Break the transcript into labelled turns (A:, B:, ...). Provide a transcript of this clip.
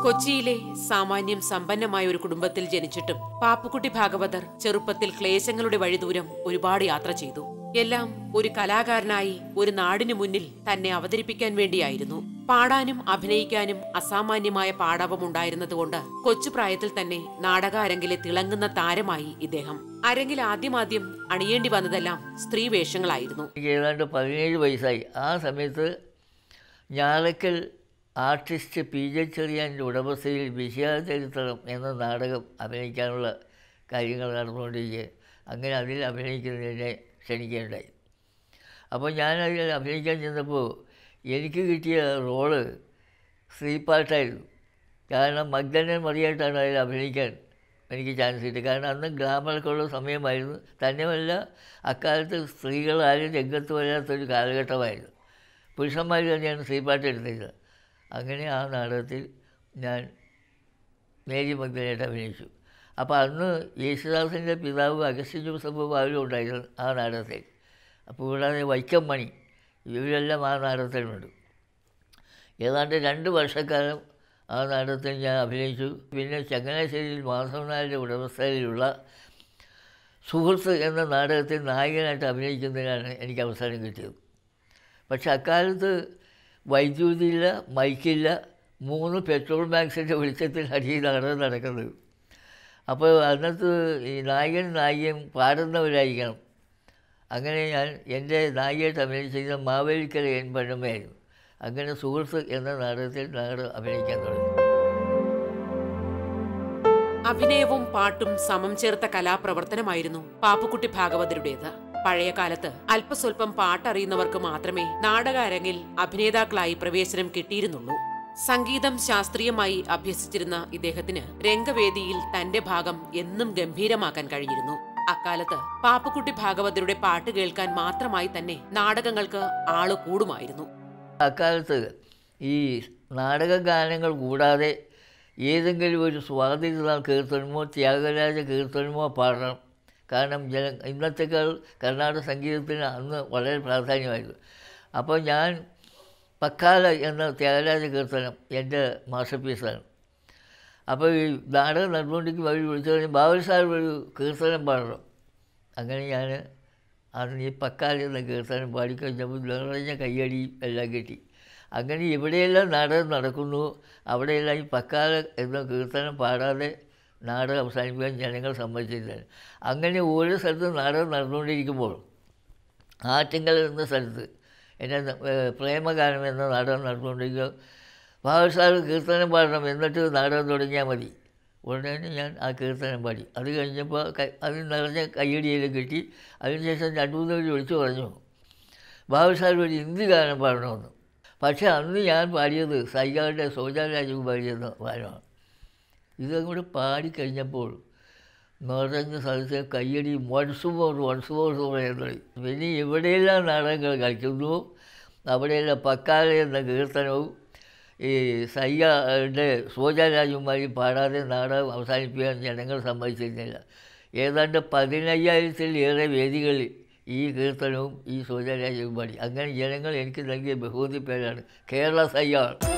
A: കൊച്ചിയിലെ സാമാന്യം സമ്പന്നമായ ഒരു കുടുംബത്തിൽ ജനിച്ചിട്ടും പാപ്പുക്കുട്ടി ഭാഗവതർ ചെറുപ്പത്തിൽ ക്ലേശങ്ങളുടെ വഴിദൂരം ഒരുപാട് യാത്ര ചെയ്തു എല്ലാം ഒരു കലാകാരനായി ഒരു നാടിനു മുന്നിൽ തന്നെ അവതരിപ്പിക്കാൻ വേണ്ടിയായിരുന്നു പാടാനും അഭിനയിക്കാനും അസാമാന്യമായ പാടവമുണ്ടായിരുന്നതുകൊണ്ട് കൊച്ചുപ്രായത്തിൽ തന്നെ നാടക അരങ്ങിലെ തിളങ്ങുന്ന താരമായി ഇദ്ദേഹം അരങ്ങിൽ ആദ്യമാദ്യം അണിയേണ്ടി വന്നതെല്ലാം സ്ത്രീ വേഷങ്ങളായിരുന്നു
B: എനിക്ക് ഏതാണ്ട് പതിനേഴ് വയസ്സായി ആ സമയത്ത് ഞാറക്കൽ ആർട്ടിസ്റ്റ് പി ജെ ചെറിയാൻ്റെ ഉടമസ്ഥയിൽ വിഷയചരിത്രം എന്ന നാടകം അഭിനയിക്കാനുള്ള കാര്യങ്ങൾ നടന്നുകൊണ്ടിരിക്കുക അങ്ങനെ അതിൽ അഭിനയിക്കുന്നതിനെ ക്ഷണിക്കുകയുണ്ടായി അപ്പോൾ ഞാൻ അതിൽ അഭിനയിക്കാൻ ചെന്നപ്പോൾ എനിക്ക് കിട്ടിയ റോള് സ്ത്രീപ്പാട്ടായിരുന്നു കാരണം മഗ്ദനൻ മറിയായിട്ടാണ് അതിൽ അഭിനയിക്കാൻ എനിക്ക് ചാൻസ് കിട്ടി കാരണം അന്ന് ഗ്ലാമറൊക്കെയുള്ള സമയമായിരുന്നു തന്നെയല്ല അക്കാലത്ത് സ്ത്രീകൾ ആരും രംഗത്ത് വരാത്തൊരു കാലഘട്ടമായിരുന്നു പുരുഷന്മാർ തന്നെയാണ് സ്ത്രീപ്പാട്ട് എടുത്തിരുന്നത് അങ്ങനെ ആ നാടകത്തിൽ ഞാൻ മേരി മഗ്ദനായിട്ട് അഭിനയിച്ചു അപ്പോൾ അന്ന് യേശുദാസിൻ്റെ പിതാവ് അഗസ്റ്റിൻ ജോസഫ് ബാബു ഉണ്ടായിരുന്നു ആ നാടകത്തിൽ അപ്പോൾ കൂടാതെ വൈക്കം മണി ഇവരെല്ലാം ആ നാടകത്തിലുണ്ട് ഏതാണ്ട് രണ്ട് വർഷക്കാലം ആ നാടകത്തിൽ ഞാൻ അഭിനയിച്ചു പിന്നെ ചങ്ങനാശ്ശേരിയിൽ മാധവൻ നായരുടെ ഉടമസ്ഥയിലുള്ള സുഹൃത്ത് എന്ന നാടകത്തിൽ നായകനായിട്ട് അഭിനയിക്കുന്നതിനാണ് എനിക്ക് അവസരം കിട്ടിയത് പക്ഷെ അക്കാലത്ത് വൈദ്യുതിയില്ല മൈക്കില്ല മൂന്ന് പെട്രോൾ ബാങ്ക്സിൻ്റെ വെളിച്ചത്തിൽ അടി നാടകം നടക്കുന്നത് അപ്പോൾ അന്നത്ത് ഈ നായകൻ നായികയും പാടുന്നവരായിരിക്കണം അങ്ങനെ ഞാൻ എൻ്റെ നായികയായിട്ട് അഭിനയിച്ചിരുന്ന മാവേലിക്കര എൻ പഴമയായിരുന്നു അങ്ങനെ സുഹൃത്ത് എന്ന നാടകത്തിൽ നാടകം അഭിനയിക്കാൻ തുടങ്ങി
A: അഭിനയവും പാട്ടും സമം ചേർത്ത കലാപ്രവർത്തനമായിരുന്നു പാപ്പുക്കുട്ടി ഭാഗവതരുടേത് പഴയ കാലത്ത് അല്പസ്വല്പം പാട്ടറിയുന്നവർക്ക് മാത്രമേ നാടക അരങ്ങിൽ അഭിനേതാക്കളായി പ്രവേശനം കിട്ടിയിരുന്നുള്ളൂ സംഗീതം ശാസ്ത്രീയമായി അഭ്യസിച്ചിരുന്ന ഇദ്ദേഹത്തിന് രംഗവേദിയിൽ തന്റെ ഭാഗം എന്നും ഗംഭീരമാക്കാൻ കഴിഞ്ഞിരുന്നു അക്കാലത്ത് പാപ്പുക്കുട്ടി ഭാഗവതരുടെ പാട്ട് കേൾക്കാൻ മാത്രമായി തന്നെ നാടകങ്ങൾക്ക് ആള് കൂടുമായിരുന്നു
B: അക്കാലത്ത് ഈ നാടക ഗാനങ്ങൾ കൂടാതെ ഏതെങ്കിലും ഒരു സ്വാതന്ത്ര്യ കീർത്തനമോ ത്യാഗരാജ കീർത്തനമോ പാടണം കാരണം ജന ഇന്നത്തേക്കാൾ കർണാടക സംഗീതത്തിന് അന്ന് വളരെ പ്രാധാന്യമായിരുന്നു അപ്പോൾ ഞാൻ പക്കാല എന്ന ത്യാഗരാജ കീർത്തനം എൻ്റെ മാസ്റ്റർ പീസാണ് അപ്പോൾ ഈ നാടകം നടന്നുകൊണ്ടിരിക്കും അവർ വിളിച്ചു പറഞ്ഞ് ബാബു സാർ ഒരു കീർത്തനം പാടണം അങ്ങനെ ഞാൻ അന്ന് ഈ പക്കാല എന്ന കീർത്തനം പാടിക്കഴിഞ്ഞപ്പോൾ നിറഞ്ഞ കയ്യടിയും എല്ലാം കിട്ടി അങ്ങനെ എവിടെയെല്ലാം നാടകം നടക്കുന്നു അവിടെയെല്ലാം ഈ പക്കാല എന്ന കീർത്തനം പാടാതെ നാടകം അവസാനിപ്പിക്കാൻ ജനങ്ങൾ സമ്മതിച്ചില്ല അങ്ങനെ ഓരോ സ്ഥലത്തും നാടകം നടന്നുകൊണ്ടിരിക്കുമ്പോൾ ആറ്റിങ്കൽ എന്ന സ്ഥലത്ത് എൻ്റെ പ്രേമഗാനം എന്ന നാടകം നടന്നുകൊണ്ടിരിക്കുക ഭാവസാർ കീർത്തനം പാടണം എന്നിട്ട് നാടകം തുടങ്ങിയാൽ മതി ഉടനെ തന്നെ ഞാൻ ആ കീർത്തനം പാടി അത് കഴിഞ്ഞപ്പോൾ അതിൽ നിറഞ്ഞ കയ്യടിയെല്ലാം കിട്ടി അതിനുശേഷം രണ്ടു മൂന്ന് പേര് വിളിച്ചു പറഞ്ഞു ഭാവസാർ ഒരു ഹിന്ദി ഗാനം പാടണമെന്ന് പക്ഷേ അന്ന് ഞാൻ പാടിയത് സൈകാരുടെ സോജാ രാജകുമാരി എന്ന ഗാനമാണ് ഇതും കൂടെ പാടിക്കഴിഞ്ഞപ്പോൾ നിറഞ്ഞ സ്ഥലത്തെ കയ്യടി വൺസ് മോർ വൺസ് മോർ പറയുന്നത് പിന്നെ എവിടെയെല്ലാം നാടകങ്ങൾ കളിക്കുന്നു അവിടെയെല്ലാം പക്കാല എന്ന കീർത്തനവും ഈ സയ്യയുടെ സോജാ രാജകുമാരി പാടാതെ നാടകം അവസാനിപ്പിക്കാൻ ജനങ്ങൾ സമ്മതിച്ചിരുന്നില്ല ഏതാണ്ട് പതിനയ്യായിരത്തിലേറെ വേദികളിൽ ഈ കീർത്തനവും ഈ സോജാ രാജകുമാരി അങ്ങനെ ജനങ്ങൾ എനിക്ക് നൽകിയ ബഹുമതി പേരാണ് കേരള സയ്യാൾ